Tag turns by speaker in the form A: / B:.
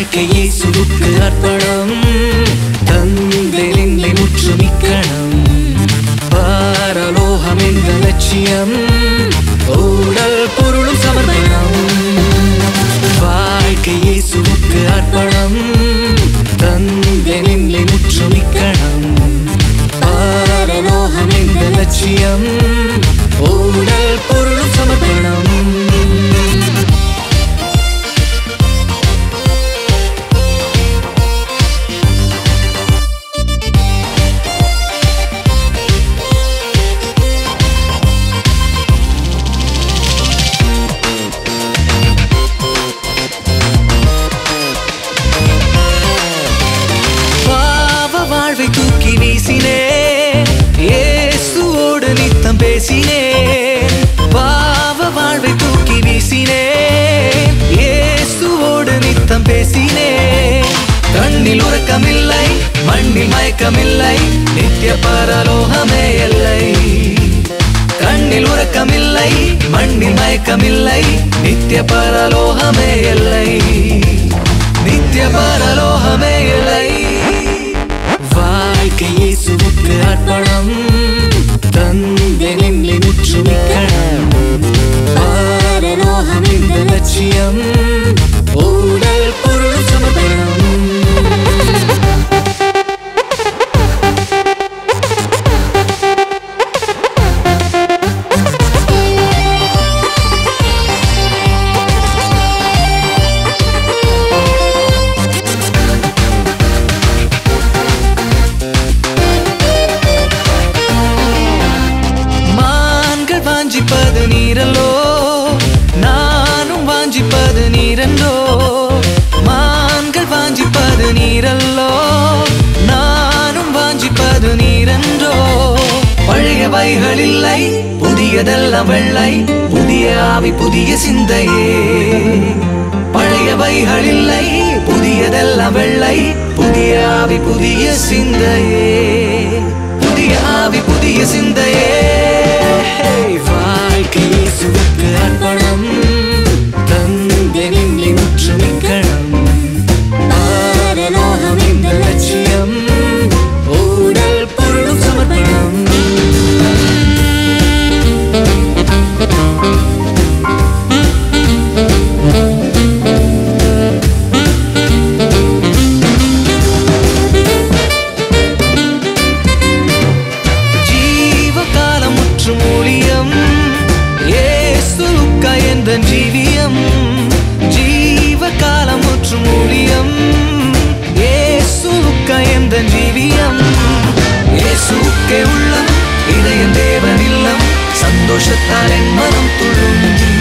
A: வாழ்க்கையை சுருக்கு அர்ப்பணம் தந்தெறிந்தை முற்றுமிக்கணம் பாரலோகம் என்ற லட்சியம் ஊடல் பொருளும் சமர்ப்பணம் வாழ்க்கையை சுருக்கு அர்ப்பணம் தந்தெறிந்தை முற்றுமிக்கணம் பாரலோகம் என்ற லட்சியம் ஊடல் பொருளும் சமர்ப்பணம் பாவ வாழ்வை தூக்கி வீசினே இயேசுவோடு நித்தம் பேசினே பாவ வாழ்வை தூக்கி வீசினே இயேசுவோடு நித்தம் பேசினே கண்ணில் உறக்கமில்லை மண்ணில் மயக்கமில்லை நித்திய பரலோகமே எல்லை கண்ணில் உறக்கமில்லை மண்ணில் மயக்கமில்லை நித்திய பரலோகமே எல்லை நித்திய பரலோகமே இல்லை வாழ்க்கையை சுவுக்கு அர்ப்பணம் தந்தெனில் முற்றுமிக்கணம் பாரலோகம் இந்த லட்சியம் ஊடல் பொருள் சமர்ப்பணம் மான்கள் வாஞ்சிப்பது நீரல்லோ நானும் வாஞ்சிப்பது நீரன்றோ மான்கள் வாஞ்சிப்பது நீரல்லோ நானும் வாஞ்சிப்பது நீரன்றோ பழையவைகள் இல்லை புதியதெல்லாம் வெள்ளை புதிய ஆவி புதிய சிந்தையே பழையவைகள் இல்லை புதியதெல்லாம் வெள்ளை புதிய ஆவி புதிய சிந்தையே புதிய ஆவி புதிய சிந்தையே வாழ்க்கையை சுவுக்கு அர்ப்பணம் தந்தெனில் முற்றுமிக்கணம் பாரலோகம் இந்த லட்சியம் ஊடல் பொருளும் சமர்ப்பணம் ஜீவகாலம் முற்றும் ஊழியம் ஏசுலுக்கா என்ற ஜீவியம் ஜீவகாலம் முற்றும் ஊழியம் ஏசுலுக்கா என்ற ஜீவியம் இயேசுக்கே உள்ளம் இதயம் தேவன் இல்லம் சந்தோஷத்தால் என் மனம் துள்ளும்